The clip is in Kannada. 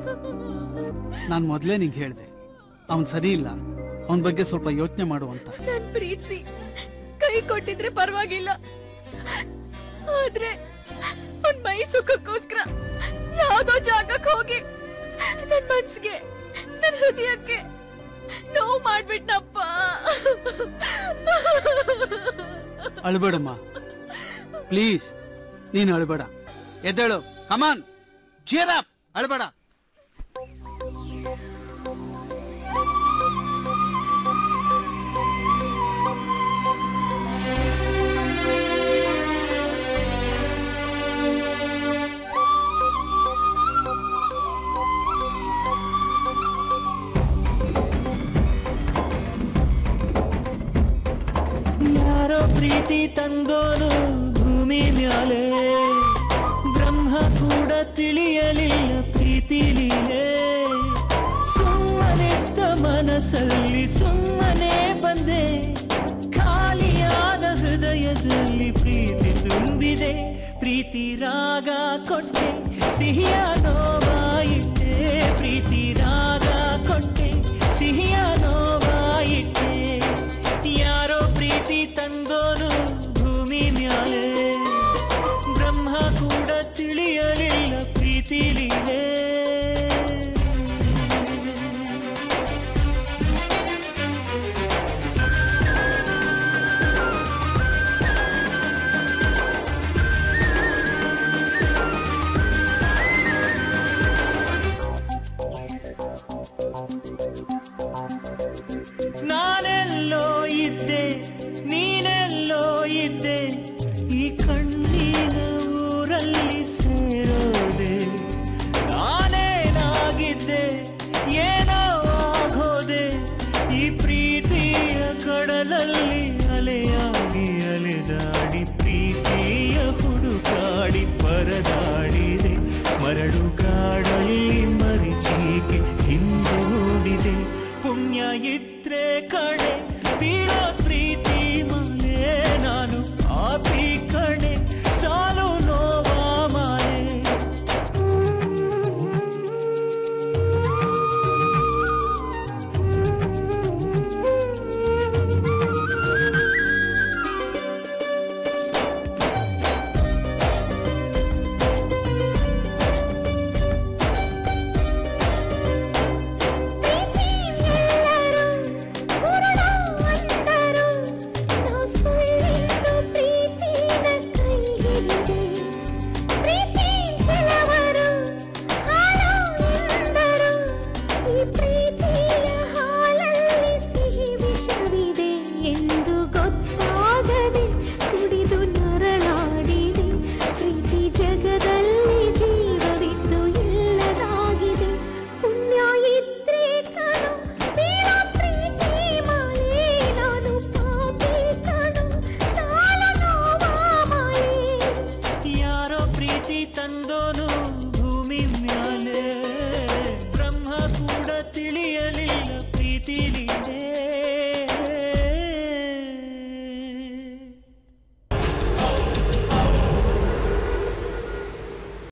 ನಾನು ಮೊದಲೇ ನಿಂಗೆ ಹೇಳಿದೆ ಅವನ್ ಸರಿ ಇಲ್ಲ ಅವನ ಬಗ್ಗೆ ಸ್ವಲ್ಪ ಯೋಚನೆ ಮಾಡು ಅಂತ ನನ್ ಪ್ರೀತಿಸಿ ಕೈ ಕೊಟ್ಟಿದ್ರೆ ಪರವಾಗಿಲ್ಲ ಆದ್ರೆ ಒಂದ್ ಮೈ ಸುಖಕ್ಕೋಸ್ಕರ ಯಾವ್ದೋ ಜಾಗಕ್ಕೆ ಹೋಗಿ ನನ್ ಮನ್ಸಿಗೆ ನನ್ ಹೃದಯಕ್ಕೆ ನೋವು ಮಾಡ್ಬಿಟ್ನಪ್ಪ ಅಳ್ಬೇಡಮ್ಮ ಪ್ಲೀಸ್ ನೀನು ಅಳ್ಬೇಡ ಎದ್ದೇಳು ಕಮಾನ್ ಚೀರ್ ಅಪ್ ಅಳ್ಬೇಡ ಯಾರೋ ಪ್ರೀತಿ ತಂಗೋನು ಭೂಮಿ ಮ್ಯಾಲೆ ಬ್ರಹ್ಮ ಕೂಡ ತಿಳಿಯಲಿಲ್ಲ ಪ್ರೀತಿ ಲೀಲೆ ಸುಮ್ಮನಿದ್ದ ಮನಸ್ಸಲ್ಲಿ ಸುಮ್ಮನೆ ಬಂದೆ ಖಾಲಿಯಾದ ಹೃದಯದಲ್ಲಿ ಪ್ರೀತಿ ತುಂಬಿದೆ ಪ್ರೀತಿ ರಾಗ ಕೊಟ್ಟೆ ಸಿಹಿಯ ನೋವಾಯಿಟ್ಟೆ ಪ್ರೀತಿ ರಾಗ ಕೊಟ್ಟೆ ಸಿಹಿಯ ನೋವಾಯಿಟ್ಟೆ ಯಾರೋ ಪ್ರೀತಿ ತಂದೋನು ಭೂಮಿ ಮ್ಯಾಲೆ ಬ್ರಹ್ಮ ಕೂಡ ತಿಳಿಯಲಿಲ್ಲ ಪ್ರೀತಿ ಲೀಲೆ ನಾನೆಲ್ಲೋ ಇದ್ದೆ ನೀನೆಲ್ಲೋ ಇದ್ದೆ ಈ ಕಣ್ಣಿನ ಊರಲ್ಲಿ ಸೇರೋದೆ ನಾನೇನಾಗಿದ್ದೆ ಏನೋ ಆಗೋದೆ ಈ ಪ್ರೀತಿಯ ಕಡಲಲ್ಲಿ ಅಲೆಯಾಗಿ ಅಲೆದಾಡಿ ಪ್ರೀತಿಯ ಹುಡುಕಾಡಿ ಪರದಾಡಿದೆ ಮರಳು ಕಾಡಲ್ಲಿ ಮರಿಚೀಕೆ ಹಿಂದೆ ಓಡಿದೆ ಪುಣ್ಯ ಇದ್ರೆ ಕಡೆ ಬೀಳೋ ಪ್ರೀತಿ ಮನೆ ನಾನು ಆಪಿ ಕಡೆ ಸಾಲು ನೋವಾ ಮಾಲೆ ಎಂದು ಗೊತ್ತಾಗದೆ ಕುಡಿದು ನರಳಾಡಿದೆ ಪ್ರೀತಿ ಜಗದಲ್ಲಿ ಜೀವವಿದ್ದು ಇಲ್ಲದಾಗಿದೆ ಪುಣ್ಯ ಇದ್ರೆ ಕಣು ಬೀಳೋ ಪ್ರೀತಿ ಮಾಲೆ ನಾನು ಪಾಪಿ ಕಣು ಸಾಲ ನೋವಾ ಮಾಲೆ ಯಾರೋ ಪ್ರೀತಿ ತಂದೋನು ಭೂಮಿ ಮ್ಯಾಲೆ ಬ್ರಹ್ಮ ಕೂಡ ತಿಳಿಯಲಿಲ್ಲ ಪ್ರೀತಿ